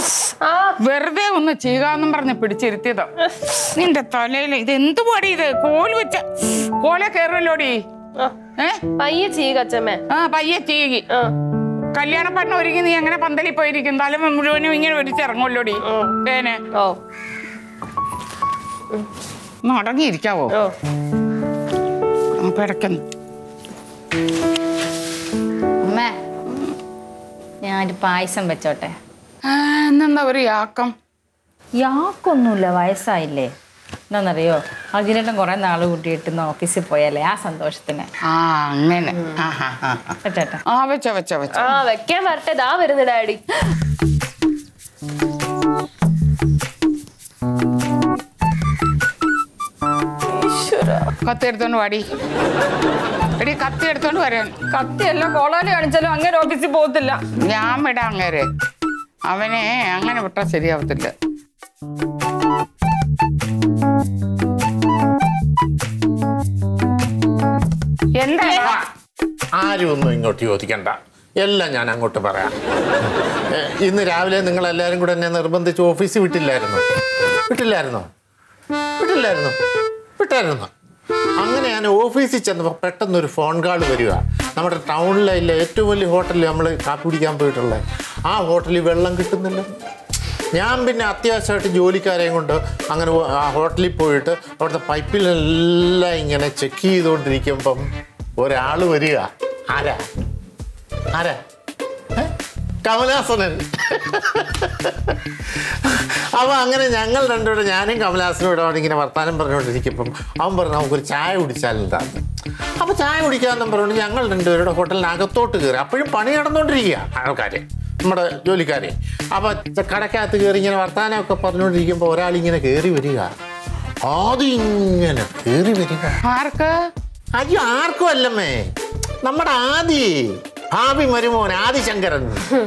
ആ വെറുതെ ഒന്ന് ചെയ്യാന്നും പറഞ്ഞ് പിടിച്ചിരുത്തിയതാ നിന്റെ തലയിൽ ഇത് എന്ത് പാടി ഇത് കോല് വെച്ച കോലെ കയറല്ലോടി ആ, ഏ പയ്യെ ചെയ്യുക അച്ഛമ്മേ ആ പയ്യെ ചെയ്യുകി ആ കല്യാണ പട്ടണം ഒരുങ്ങി നീ എങ്ങനെ പന്തലിൽ പോയിരിക്കും തല മുഴുവനും ഇങ്ങനെ ഒരിച്ചിറങ്ങുമല്ലോടി തേനെ ഓ ഒന്ന് അടങ്ങിയിരിക്കാവോ ഓ ആ, പിടയ്ക്കുന്നു അമ്മേ ഞാനൊരു പായസം വെച്ചോട്ടെ ആ, ഇന്നെന്താ ഒരു യാക്കം യാക്കൊന്നുമില്ല വയസ്സായില്ലേ എന്താണെന്നറിയോ അർജുനേട്ടൻ കുറെ നാൾ കൂട്ടിയിട്ട് ഇന്ന് ഓഫീസിൽ പോയല്ലേ ആ സന്തോഷത്തിന് ആ അങ്ങനെ ആ ആ, ആ, ആ. വെച്ചേട്ടാ ആ വെച്ച വെച്ച വെച്ച ആ വെക്കാൻ വരട്ടെ ദാ വരുന്നു ഡാഡി കത്തി എടുത്തോണ്ട് വാടി എടി കത്തി എടുത്തോണ്ട് വരാൻ കത്തിയല്ല കോളാലി കാണിച്ചാലും അങ്ങനെ ഓഫീസിൽ പോകത്തില്ല ഞാൻ വിടാം അങ്ങേരെ അവനെ അങ്ങനെ വിട്ടാ ശരിയാവത്തില്ല എന്താ ആരും ഒന്നും ഇങ്ങോട്ട് ചോദിക്കണ്ട എല്ലാം ഞാൻ അങ്ങോട്ട് പറയാം ഏ, ഇന്ന് രാവിലെ നിങ്ങൾ എല്ലാവരും കൂടെ എന്നെ നിർബന്ധിച്ച് ഓഫീസിൽ വിട്ടില്ലായിരുന്നു വിട്ടില്ലായിരുന്നോ വിട്ടില്ലായിരുന്നു വിട്ടായിരുന്നു അങ്ങനെ ഞാൻ ഓഫീസിൽ ചെന്നപ്പോൾ പെട്ടെന്നൊരു ഫോൺ കാൾ വരിക നമ്മുടെ ടൗണിലെ ഇല്ല ഏറ്റവും വലിയ ഹോട്ടലിൽ നമ്മൾ കാപ്പി കുടിക്കാൻ പോയിട്ടുള്ളത് ആ ഹോട്ടലിൽ വെള്ളം കിട്ടുന്നില്ല ഞാൻ പിന്നെ അത്യാവശ്യമായിട്ട് ജോലിക്കാരെയും കൊണ്ട് അങ്ങനെ പോ- ആ ഹോട്ടലിൽ പോയിട്ട് അവിടുത്തെ പൈപ്പിലെല്ലാം ഇങ്ങനെ ചെക്ക് ചെയ്തുകൊണ്ടിരിക്കുമ്പം ഒരാൾ വരിക ആരാ ആരാ ഏ? കമലാസനൻ അപ്പൊ അങ്ങനെ ഞങ്ങൾ രണ്ടുകൂടെ ഞാനും കമലാസനും ഇവിടെ അവിടെ ഇങ്ങനെ വർത്താനം പറഞ്ഞുകൊണ്ടിരിക്കുമ്പം അവൻ പറഞ്ഞു നമുക്കൊരു ചായ കുടിച്ചാലെന്താന്ന് അപ്പൊ ചായ കുടിക്കാന്നും പറഞ്ഞുകൊണ്ട് ഞങ്ങൾ രണ്ടുപേരുടെ ഹോട്ടലിനകത്തോട്ട് കയറി അപ്പോഴും പണി നടന്നുകൊണ്ടിരിക്കുക ആൾക്കാര് നമ്മുടെ ജോലിക്കാരെ അപ്പൊ കടക്കകത്ത് കയറി ഇങ്ങനെ വർത്താനമൊക്കെ പറഞ്ഞുകൊണ്ടിരിക്കുമ്പോൾ ഒരാളിങ്ങനെ കയറി വരിക ആദ്യം ഇങ്ങനെ കയറി വരിക ആർക്ക് അയ്യോ ആർക്കും അല്ലമ്മേ നമ്മുടെ ആദി ഭാവി മരുമോൻ ആദിശങ്കരൻ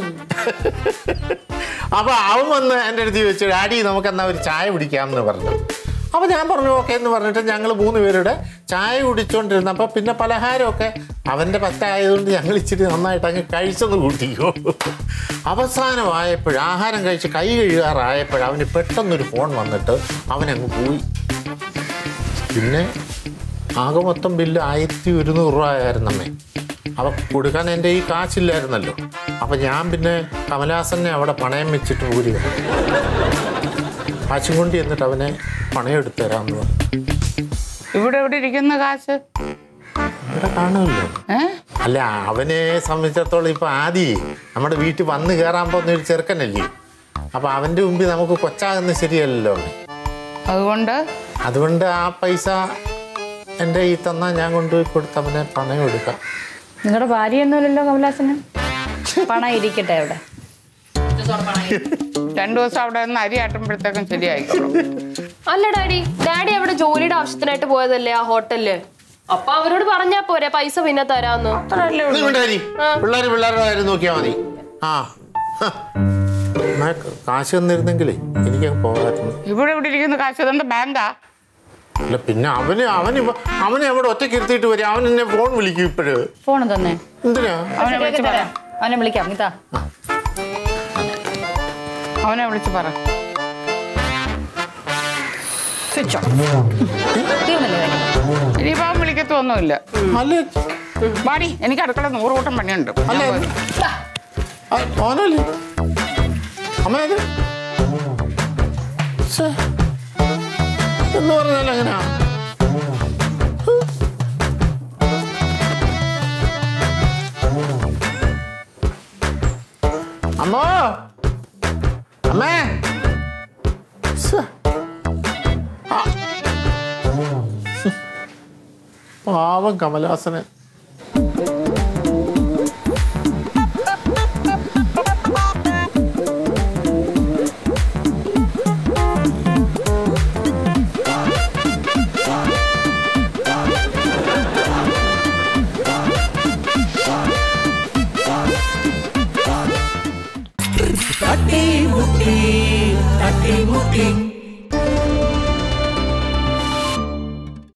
അപ്പൊ അവൻ വന്ന് എൻ്റെ അടുത്ത് ചോദിച്ചു ഡാഡി നമുക്ക് എന്നാ ഒരു ചായ കുടിക്കാമെന്ന് പറഞ്ഞു അപ്പൊ ഞാൻ പറഞ്ഞു ഓക്കെ എന്ന് പറഞ്ഞിട്ട് ഞങ്ങൾ മൂന്ന് പേരുടെ ചായ കുടിച്ചോണ്ടിരുന്നപ്പോൾ പിന്നെ പലഹാരമൊക്കെ അവൻ്റെ പറ്റായതുകൊണ്ട് ഞങ്ങൾ ഇച്ചിരി നന്നായിട്ട് അങ്ങ് കഴിച്ചൊന്ന് കൂട്ടിക്കോ അവസാനമായപ്പോൾ ആഹാരം കഴിച്ച് കൈ കഴുകാറായപ്പോൾ അവന് പെട്ടെന്നൊരു ഫോൺ വന്നിട്ട് അവനങ്ങ് പോയി പിന്നെ ആകെ മൊത്തം ബില്ല് ആയിരത്തി ഒരുന്നൂറ് രൂപ ആയിരുന്നമ്മേ അപ്പം കൊടുക്കാൻ എൻ്റെ ഈ കാശില്ലായിരുന്നല്ലോ അപ്പം ഞാൻ പിന്നെ കമലാസനെ അവിടെ പണയം വെച്ചിട്ട് ഊരി കാശും കൊണ്ട് എന്നിട്ട് അവനെ പണയം എടുത്തു തരാമെന്ന് പറഞ്ഞു ഇവിടെ ഇവിടെ ഇരിക്കുന്ന കാശ് ഇവിടെ കാണുമല്ലോ ഏ അല്ല അവനെ സംബന്ധിച്ചിടത്തോളം ഇപ്പം ആദ്യം നമ്മുടെ വീട്ടിൽ വന്ന് കയറാൻ പോകുന്ന ഒരു ചെറുക്കനല്ലേ അപ്പം അവൻ്റെ മുമ്പിൽ നമുക്ക് കൊച്ചാകുന്നത് ശരിയല്ലല്ലോ അതുകൊണ്ട് അതുകൊണ്ട് ആ പൈസ എൻ്റെ ഈ തന്നാൽ ഞാൻ കൊണ്ടുപോയി കൊടുത്ത് അവനെ പണയം എടുക്കാം നിങ്ങളുടെ ഭാര്യയൊന്നുമില്ലല്ലോ കമലാസന് പണം ഇരിക്കട്ടെ അവിടെ രണ്ടു ദിവസം അവിടെ നിന്ന് അരി ആട്ടുമ്പോഴത്തേക്കും ശരിയായിക്കോളും അല്ല ഡാഡി ഡാഡി അവിടെ ജോലിയുടെ ആവശ്യത്തിനായിട്ട് പോയതല്ലേ ആ ഹോട്ടലില് അപ്പൊ അവരോട് പറഞ്ഞാ പോരെ പൈസ പിന്നെ തരാന്ന് നീ മിണ്ടാതിരി. പിള്ളേര് പിള്ളേരുടെ കാര്യം നോക്കിയാൽ മതി ആ ഹ. എന്നാ കാശ് തന്നിരുന്നെങ്കിലേ എനിക്ക് പോകാമായിരുന്നു ഇവിടെ ഇവിടെ ഇരിക്കുന്ന കാശ് ഇതെന്താ ബാങ്കാ അല്ല പിന്നെ അവന് അവന് ഇവ- അവനെ അവിടെ ഒറ്റയ്ക്ക് ഇരുത്തിയിട്ട് വരും അവൻ എന്നെ ഫോൺ വിളിക്കും ഇപ്പോഴ് ഫോൺ തന്നെ എന്തിനാ അവനെ വിളിച്ച് പറ അവനെ വിളിക്കാം ഇതാ അവനെ വിളിച്ച് പറ സ്വിച്ച് ഓഫ് തീർന്നില്ലേ കാര്യം? ഇനിയിപ്പോ അവൻ വിളിക്കത്തൊന്നുമില്ല അല്ല വാടി എനിക്ക് അടുക്കള നൂറ് കൂട്ടം പണിയുണ്ട് അല്ല ഞാൻ പോയി. ആ, മോനല്ലേ അമ്മ അത് ശ്ശേ. എന്ന് പറഞ്ഞാൽ എങ്ങനെയാ അമ്മോ അമ്മേ ശ്ശേ. ആ. പാവം കമലാസനെ തട്ടി മുട്ടി തട്ടി മുട്ടി